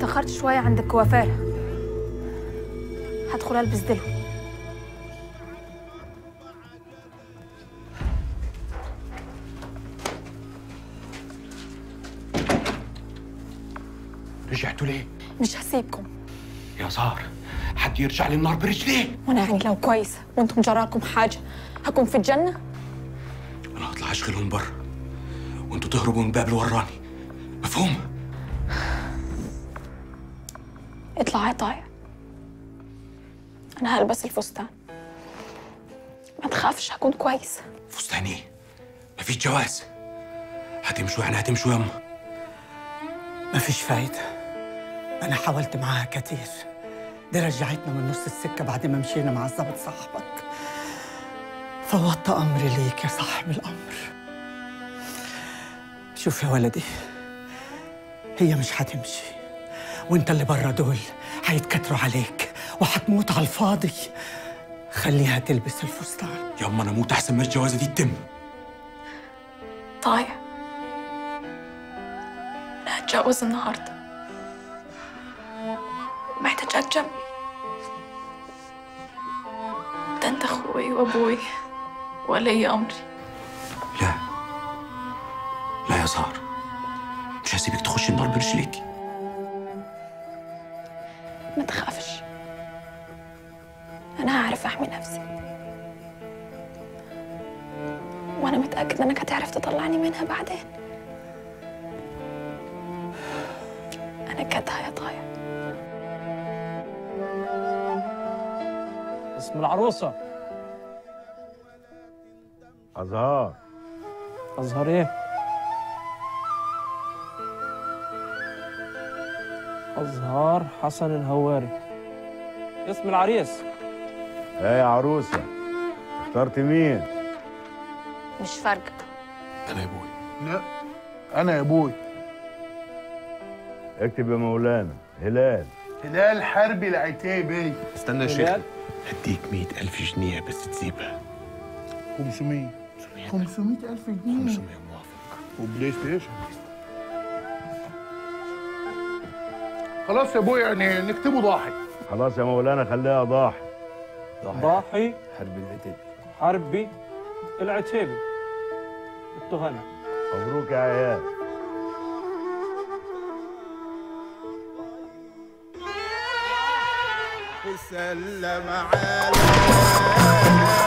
تأخرت شوية عند الكوافير هدخل ألبس دلو رجعتوا ليه؟ مش هسيبكم يا زهر حد يرجع لي النار برجليه وأنا يعني لو كويسة وأنتم جراكم حاجة هكون في الجنة انا هطلع اشغلهم برا وانتوا تهربوا من الباب اللي وراني مفهوم؟ اطلع يا طايع أنا هلبس الفستان ما تخافش هكون كويسة فستان ايه؟ مفيش جواز هتمشوا يعني هتمشوا يما مفيش فايدة أنا حاولت معاها كتير دي رجعتنا من نص السكة بعد ما مشينا مع الظابط صاحبك فوضت أمري ليك يا صاحب الأمر شوف يا ولدي هي مش هتمشي وانت اللي بره دول هيتكتروا عليك وهتموت على الفاضي خليها تلبس الفستان يما انا اموت احسن ما الجوازه دي تتم طايع أنا هتجوز النهاردة محتاجاك جنبي ده أنت أخوي وأبوي ولي أمري لا لا يا زهر مش هسيبك تخش النار برجليكي ما تخافش أنا هعرف أحمي نفسي وأنا متأكدة إنك هتعرف تطلعني منها بعدين أنا كدها يا طايع اسم العروسة أزهار أزهر إيه؟ أزهار حسن الهواري اسم العريس ايه يا عروسة اخترت مين؟ مش فارقة انا يا ابوي لا انا يا ابوي اكتب يا مولانا هلال هلال حربي العتيبي استنى يا شيخ هديك مئة ألف جنيه بس تسيبها 500 500 الف جنيه 500 موافق وبلاي ستيشن خلاص يا ابوي يعني نكتبه ضاحي خلاص يا مولانا خليها ضاحي ضاحي حرب العتيب حربي العتيبي التهاني مبروك يا عيال وسلم على